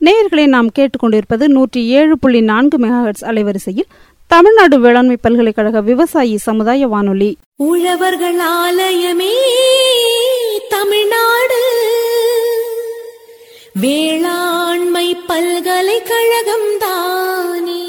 நேயர்களை நாம் கேட்டுக்கொண்டிருப்பது நூற்றி ஏழு புள்ளி நான்கு மெகாஹெட்ஸ் அலைவரிசையில் தமிழ்நாடு வேளாண்மை பல்கலைக்கழக விவசாயி சமுதாய வானொலி உழவர்கள் ஆலயமே தமிழ்நாடு வேளாண்மை பல்கலைக்கழகம் தானே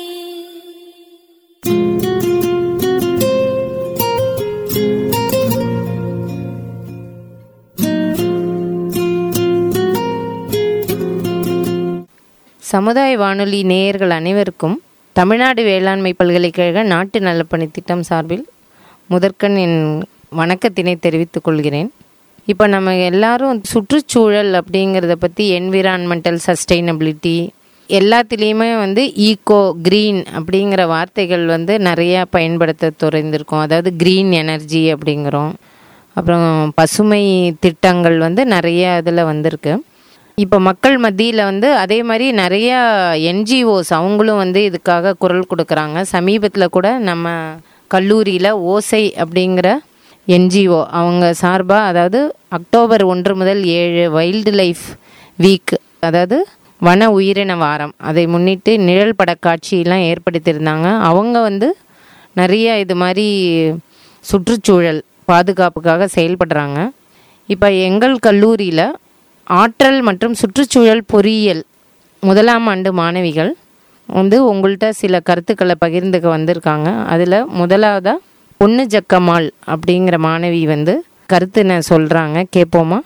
சமுதாய வானொலி நேயர்கள் அனைவருக்கும் தமிழ்நாடு வேளாண்மை பல்கலைக்கழக நாட்டு நலப்பணி திட்டம் சார்பில் முதற்கண் என் வணக்கத்தினை தெரிவித்துக் கொள்கிறேன் இப்போ நம்ம எல்லாரும் சுற்றுச்சூழல் அப்படிங்கிறத பற்றி என்விரான்மெண்டல் சஸ்டைனபிலிட்டி எல்லாத்துலேயுமே வந்து ஈகோ க்ரீன் அப்படிங்கிற வார்த்தைகள் வந்து நிறையா பயன்படுத்த துறைந்திருக்கோம் அதாவது க்ரீன் எனர்ஜி அப்படிங்கிறோம் அப்புறம் பசுமை திட்டங்கள் வந்து நிறைய இதில் வந்திருக்கு இப்போ மக்கள் மத்தியில் வந்து அதே மாதிரி நிறைய என்ஜிஓஸ் அவங்களும் வந்து இதுக்காக குரல் கொடுக்குறாங்க சமீபத்தில் கூட நம்ம கல்லூரியில் ஓசை அப்படிங்கிற என்ஜிஓ அவங்க சார்பாக அதாவது அக்டோபர் ஒன்று முதல் ஏழு வைல்டு லைஃப் வீக் அதாவது வன உயிரின வாரம் அதை முன்னிட்டு நிழல் படக்காட்சியெல்லாம் ஏற்படுத்தியிருந்தாங்க அவங்க வந்து நிறைய இது மாதிரி சுற்றுச்சூழல் பாதுகாப்புக்காக செயல்படுறாங்க இப்போ எங்கள் கல்லூரியில் ஆற்றல் மற்றும் சுற்றுச்சூழல் பொறியியல் முதலாம் ஆண்டு மாணவிகள் வந்து உங்கள்கிட்ட சில கருத்துக்களை பகிர்ந்துக்க வந்திருக்காங்க அதில் முதலாவதாக பொண்ணு ஜக்கம்மாள் அப்படிங்கிற மாணவி வந்து கருத்துன்னு சொல்கிறாங்க கேட்போமா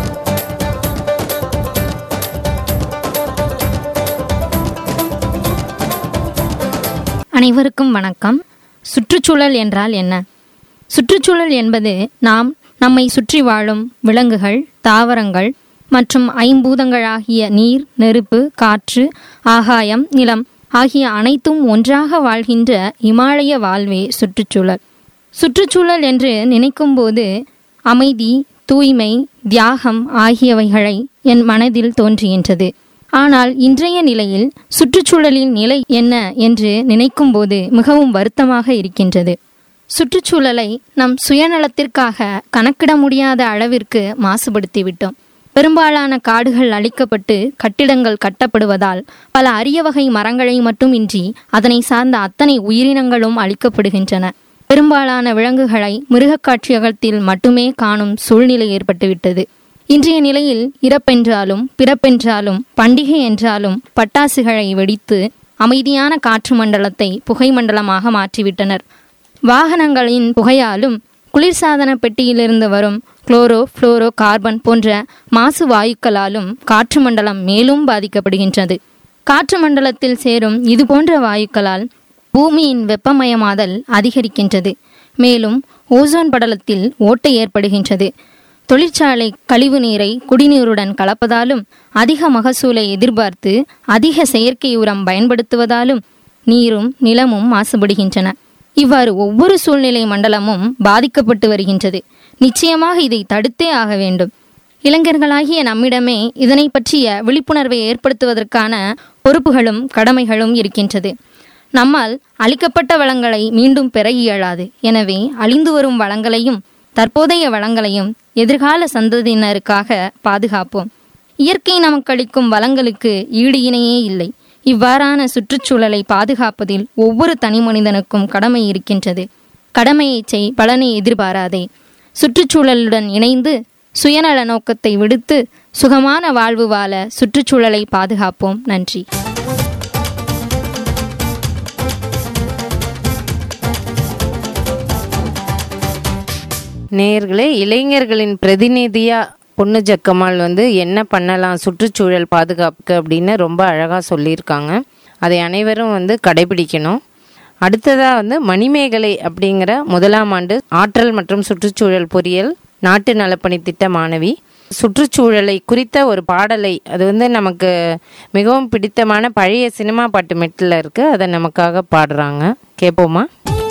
அனைவருக்கும் வணக்கம் சுற்றுச்சூழல் என்றால் என்ன சுற்றுச்சூழல் என்பது நாம் நம்மை சுற்றி வாழும் விலங்குகள் தாவரங்கள் மற்றும் ஐம்பூதங்களாகிய நீர் நெருப்பு காற்று ஆகாயம் நிலம் ஆகிய அனைத்தும் ஒன்றாக வாழ்கின்ற இமாலய வாழ்வே சுற்றுச்சூழல் சுற்றுச்சூழல் என்று நினைக்கும்போது அமைதி தூய்மை தியாகம் ஆகியவைகளை என் மனதில் தோன்றுகின்றது ஆனால் இன்றைய நிலையில் சுற்றுச்சூழலின் நிலை என்ன என்று நினைக்கும்போது மிகவும் வருத்தமாக இருக்கின்றது சுற்றுச்சூழலை நம் சுயநலத்திற்காக கணக்கிட முடியாத அளவிற்கு மாசுபடுத்திவிட்டோம் பெரும்பாலான காடுகள் அழிக்கப்பட்டு கட்டிடங்கள் கட்டப்படுவதால் பல அரிய வகை மரங்களை மட்டுமின்றி அதனை சார்ந்த அத்தனை உயிரினங்களும் அழிக்கப்படுகின்றன பெரும்பாலான விலங்குகளை மிருகக்காட்சியகத்தில் மட்டுமே காணும் சூழ்நிலை ஏற்பட்டுவிட்டது இன்றைய நிலையில் இறப்பென்றாலும் பிறப்பென்றாலும் பண்டிகை என்றாலும் பட்டாசுகளை வெடித்து அமைதியான காற்று மண்டலத்தை புகை மண்டலமாக மாற்றிவிட்டனர் வாகனங்களின் புகையாலும் குளிர்சாதன பெட்டியிலிருந்து வரும் குளோரோ புளோரோ கார்பன் போன்ற மாசு வாயுக்களாலும் காற்று மண்டலம் மேலும் பாதிக்கப்படுகின்றது காற்று மண்டலத்தில் சேரும் இது போன்ற வாயுக்களால் பூமியின் வெப்பமயமாதல் அதிகரிக்கின்றது மேலும் ஓசோன் படலத்தில் ஓட்டை ஏற்படுகின்றது தொழிற்சாலை கழிவு நீரை குடிநீருடன் கலப்பதாலும் அதிக மகசூலை எதிர்பார்த்து அதிக செயற்கை உரம் பயன்படுத்துவதாலும் நீரும் நிலமும் மாசுபடுகின்றன இவ்வாறு ஒவ்வொரு சூழ்நிலை மண்டலமும் பாதிக்கப்பட்டு வருகின்றது நிச்சயமாக இதை தடுத்தே ஆக வேண்டும் இளைஞர்களாகிய நம்மிடமே இதனை பற்றிய விழிப்புணர்வை ஏற்படுத்துவதற்கான பொறுப்புகளும் கடமைகளும் இருக்கின்றது நம்மால் அளிக்கப்பட்ட வளங்களை மீண்டும் பெற இயலாது எனவே அழிந்து வரும் வளங்களையும் தற்போதைய வளங்களையும் எதிர்கால சந்ததியினருக்காக பாதுகாப்போம் இயற்கை நமக்களிக்கும் வளங்களுக்கு ஈடு இணையே இல்லை இவ்வாறான சுற்றுச்சூழலை பாதுகாப்பதில் ஒவ்வொரு தனி மனிதனுக்கும் கடமை இருக்கின்றது கடமையை செய் பலனை எதிர்பாராதே சுற்றுச்சூழலுடன் இணைந்து சுயநல நோக்கத்தை விடுத்து சுகமான வாழ்வு வாழ சுற்றுச்சூழலை பாதுகாப்போம் நன்றி நேயர்களே இளைஞர்களின் பிரதிநிதியாக பொண்ணு ஜக்கம்மாள் வந்து என்ன பண்ணலாம் சுற்றுச்சூழல் பாதுகாப்புக்கு அப்படின்னு ரொம்ப அழகாக சொல்லியிருக்காங்க அதை அனைவரும் வந்து கடைபிடிக்கணும் அடுத்ததாக வந்து மணிமேகலை அப்படிங்கிற முதலாம் ஆண்டு ஆற்றல் மற்றும் சுற்றுச்சூழல் பொறியியல் நாட்டு நலப்பணி திட்ட மாணவி சுற்றுச்சூழலை குறித்த ஒரு பாடலை அது வந்து நமக்கு மிகவும் பிடித்தமான பழைய சினிமா பாட்டு மெட்டில் இருக்குது அதை நமக்காக பாடுறாங்க கேட்போமா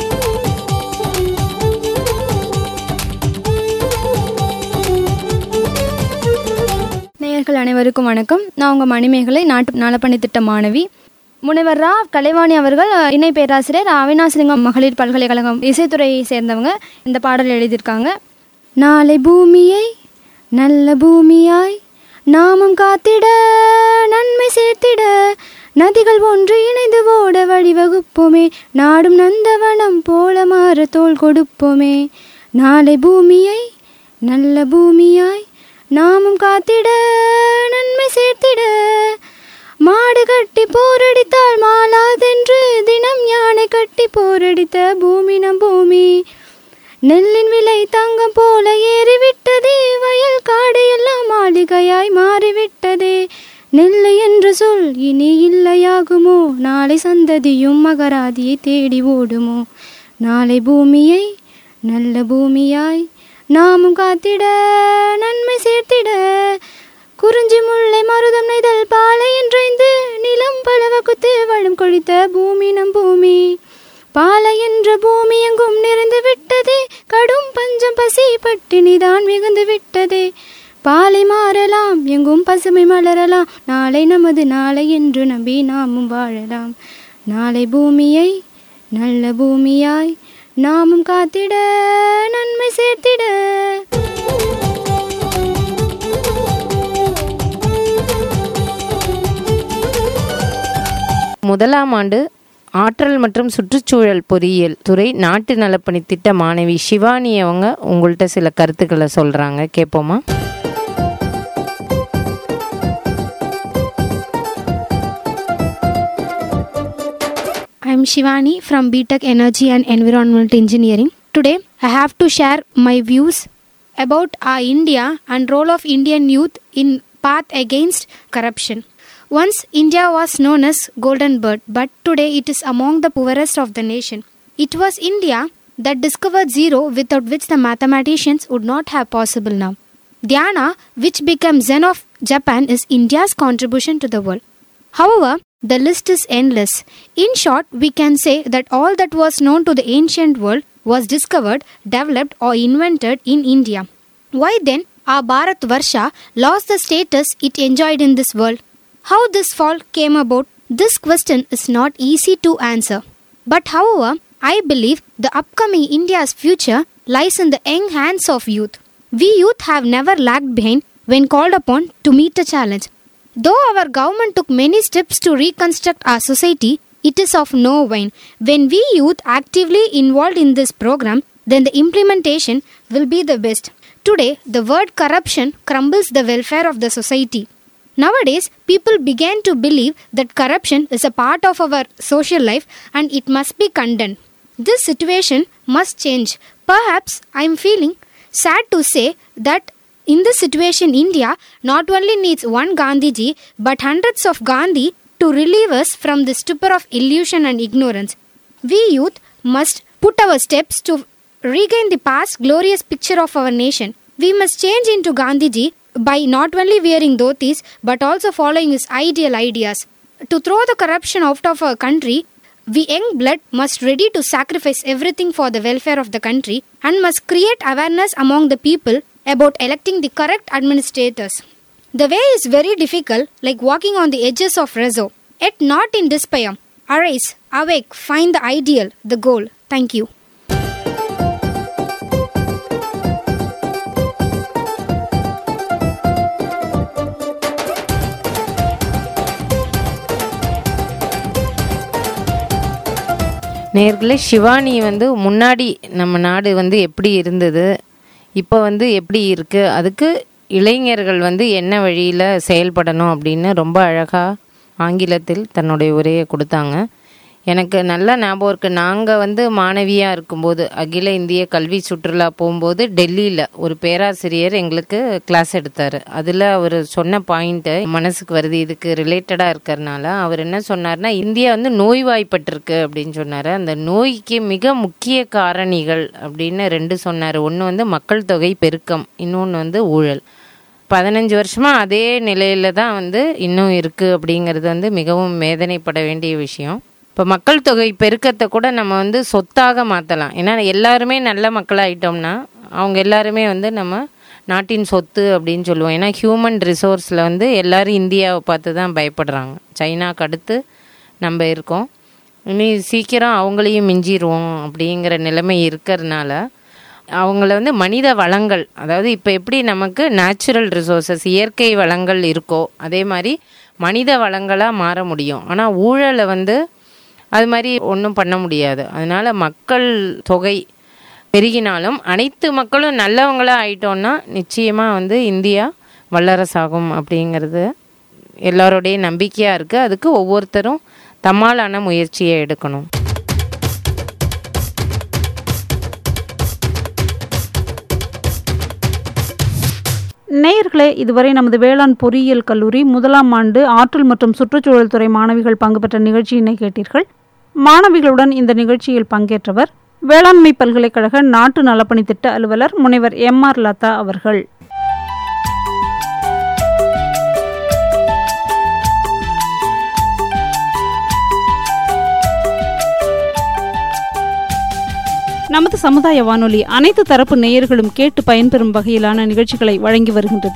நேயர்கள் அனைவருக்கும் வணக்கம் நான் உங்கள் மணிமேகலை நாட்டு நலப்பணி திட்ட மாணவி முனைவர் ரா கலைவாணி அவர்கள் இணை பேராசிரியர் அவினாசிலிங்கம் மகளிர் பல்கலைக்கழகம் இசைத்துறையை சேர்ந்தவங்க இந்த பாடல் எழுதியிருக்காங்க நாளை பூமியை நல்ல பூமியாய் நாமும் காத்திட நன்மை செய் சேர்த்திட நதிகள் ஒன்று இணைந்து ஓட வழிவகுப்போமே நாடும் நந்தவனம் போல மாற தோள் கொடுப்போமே நாளை பூமியை நல்ல பூமியாய் நாமும் காத்திட நன்மை சேர்த்திட மாடு கட்டி போரடித்தால் மாலாதென்று தினம் யானை கட்டி போரடித்த பூமி நம் பூமி நெல்லின் விலை தங்கம் போல ஏறிவிட்டதே வயல் காடு எல்லாம் மாளிகையாய் மாறிவிட்டதே நெல்லு என்று சொல் இனி இல்லையாகுமோ நாளை சந்ததியும் மகராதியை தேடி ஓடுமோ நாளை பூமியை நல்ல பூமியாய் நாமும் காத்திட நன்மை சேர்த்திட குறிஞ்சி முல்லை மருதம் நெய்தல் பாலை என்றைந்து நிலம் பலவ குத்து வளம் கொழித்த பூமி நம் பூமி பாலை என்ற பூமி எங்கும் நிறைந்து விட்டதே கடும் பஞ்சம் பசி பட்டினிதான் மிகுந்து விட்டதே பாலை மாறலாம் எங்கும் பசுமை மலரலாம் நாளை நமது நாளை என்று நம்பி நாமும் வாழலாம் நாளை பூமியை நல்ல பூமியாய் நாமும் காத்திட நன்மை சேர்த்திட முதலாம் ஆண்டு ஆற்றல் மற்றும் சுற்றுச்சூழல் பொறியியல் துறை நாட்டு நலப்பணி திட்ட மாணவி சிவானி அவங்க உங்கள்கிட்ட சில கருத்துக்களை சொல்றாங்க கேட்போமா I am Shivani from BTech Energy and Environmental Engineering. Today, I have to share my views about our India and role of Indian youth in path against corruption. Once India was known as golden bird, but today it is among the poorest of the nation. It was India that discovered zero without which the mathematicians would not have possible now. Dhyana, which became Zen of Japan, is India's contribution to the world. However, the list is endless. In short, we can say that all that was known to the ancient world was discovered, developed, or invented in India. Why then our Bharat Varsha lost the status it enjoyed in this world? How this fall came about? This question is not easy to answer. But however, I believe the upcoming India's future lies in the young hands of youth. We youth have never lagged behind when called upon to meet a challenge. Though our government took many steps to reconstruct our society, it is of no vain. When we youth actively involved in this program, then the implementation will be the best. Today, the word corruption crumbles the welfare of the society. Nowadays, people began to believe that corruption is a part of our social life and it must be condemned. This situation must change. Perhaps I am feeling sad to say that in this situation, India not only needs one Gandhiji but hundreds of Gandhi to relieve us from the stupor of illusion and ignorance. We youth must put our steps to regain the past glorious picture of our nation. We must change into Gandhiji by not only wearing dhotis but also following his ideal ideas. To throw the corruption out of our country, we young blood must ready to sacrifice everything for the welfare of the country and must create awareness among the people about electing the correct administrators. The way is very difficult, like walking on the edges of rezo, yet not in despair. Arise, awake, find the ideal, the goal. Thank you. நேர்களே சிவானி வந்து முன்னாடி நம்ம நாடு வந்து எப்படி இருந்தது இப்போ வந்து எப்படி இருக்குது அதுக்கு இளைஞர்கள் வந்து என்ன வழியில் செயல்படணும் அப்படின்னு ரொம்ப அழகாக ஆங்கிலத்தில் தன்னுடைய உரையை கொடுத்தாங்க எனக்கு நல்ல ஞாபகம் இருக்குது நாங்கள் வந்து மாணவியாக இருக்கும்போது அகில இந்திய கல்வி சுற்றுலா போகும்போது டெல்லியில் ஒரு பேராசிரியர் எங்களுக்கு கிளாஸ் எடுத்தார் அதில் அவர் சொன்ன பாயிண்ட்டு மனசுக்கு வருது இதுக்கு ரிலேட்டடாக இருக்கிறனால அவர் என்ன சொன்னார்னா இந்தியா வந்து நோய்வாய்ப்பட்டிருக்கு அப்படின்னு சொன்னார் அந்த நோய்க்கு மிக முக்கிய காரணிகள் அப்படின்னு ரெண்டு சொன்னார் ஒன்று வந்து மக்கள் தொகை பெருக்கம் இன்னொன்று வந்து ஊழல் பதினஞ்சு வருஷமாக அதே நிலையில தான் வந்து இன்னும் இருக்குது அப்படிங்கிறது வந்து மிகவும் வேதனைப்பட வேண்டிய விஷயம் இப்போ மக்கள் தொகை பெருக்கத்தை கூட நம்ம வந்து சொத்தாக மாற்றலாம் ஏன்னா எல்லாருமே நல்ல மக்களாயிட்டோம்னா அவங்க எல்லாருமே வந்து நம்ம நாட்டின் சொத்து அப்படின்னு சொல்லுவோம் ஏன்னா ஹியூமன் ரிசோர்ஸில் வந்து எல்லாரும் இந்தியாவை பார்த்து தான் பயப்படுறாங்க சைனாக்கு அடுத்து நம்ம இருக்கோம் இனி சீக்கிரம் அவங்களையும் மிஞ்சிருவோம் அப்படிங்கிற நிலைமை இருக்கிறதுனால அவங்கள வந்து மனித வளங்கள் அதாவது இப்போ எப்படி நமக்கு நேச்சுரல் ரிசோர்சஸ் இயற்கை வளங்கள் இருக்கோ அதே மாதிரி மனித வளங்களாக மாற முடியும் ஆனால் ஊழலை வந்து அது மாதிரி ஒன்றும் பண்ண முடியாது அதனால் மக்கள் தொகை பெருகினாலும் அனைத்து மக்களும் நல்லவங்களா ஆயிட்டோம்னா நிச்சயமாக வந்து இந்தியா வல்லரசாகும் அப்படிங்கிறது எல்லாரோடைய நம்பிக்கையாக இருக்குது அதுக்கு ஒவ்வொருத்தரும் தம்மாலான முயற்சியை எடுக்கணும் நேயர்களே இதுவரை நமது வேளாண் பொறியியல் கல்லூரி முதலாம் ஆண்டு ஆற்றல் மற்றும் சுற்றுச்சூழல் துறை மாணவிகள் பங்கு பெற்ற நிகழ்ச்சியினை கேட்டீர்கள் மாணவிகளுடன் இந்த நிகழ்ச்சியில் பங்கேற்றவர் வேளாண்மை பல்கலைக்கழக நாட்டு நலப்பணி திட்ட அலுவலர் முனைவர் எம் ஆர் லதா அவர்கள் நமது சமுதாய வானொலி அனைத்து தரப்பு நேயர்களும் கேட்டு பயன்பெறும் வகையிலான நிகழ்ச்சிகளை வழங்கி வருகின்றது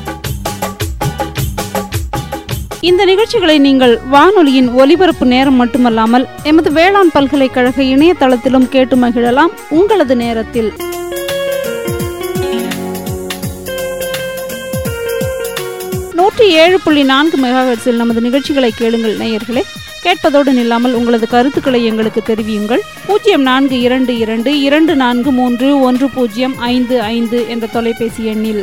இந்த நிகழ்ச்சிகளை நீங்கள் வானொலியின் ஒலிபரப்பு நேரம் மட்டுமல்லாமல் எமது வேளாண் பல்கலைக்கழக இணையதளத்திலும் கேட்டு மகிழலாம் உங்களது நேரத்தில் நூற்றி ஏழு புள்ளி நான்கு மெகாஹெட்ஸில் நமது நிகழ்ச்சிகளை கேளுங்கள் நேயர்களே கேட்பதோடு நில்லாமல் உங்களது கருத்துக்களை எங்களுக்கு தெரிவியுங்கள் பூஜ்ஜியம் நான்கு இரண்டு இரண்டு இரண்டு நான்கு மூன்று ஒன்று பூஜ்ஜியம் ஐந்து ஐந்து என்ற தொலைபேசி எண்ணில்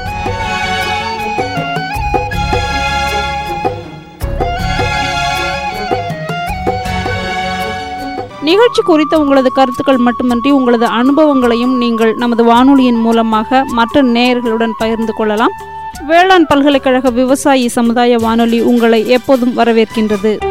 நிகழ்ச்சி குறித்த உங்களது கருத்துக்கள் மட்டுமன்றி உங்களது அனுபவங்களையும் நீங்கள் நமது வானொலியின் மூலமாக மற்ற நேயர்களுடன் பகிர்ந்து கொள்ளலாம் வேளாண் பல்கலைக்கழக விவசாயி சமுதாய வானொலி உங்களை எப்போதும் வரவேற்கின்றது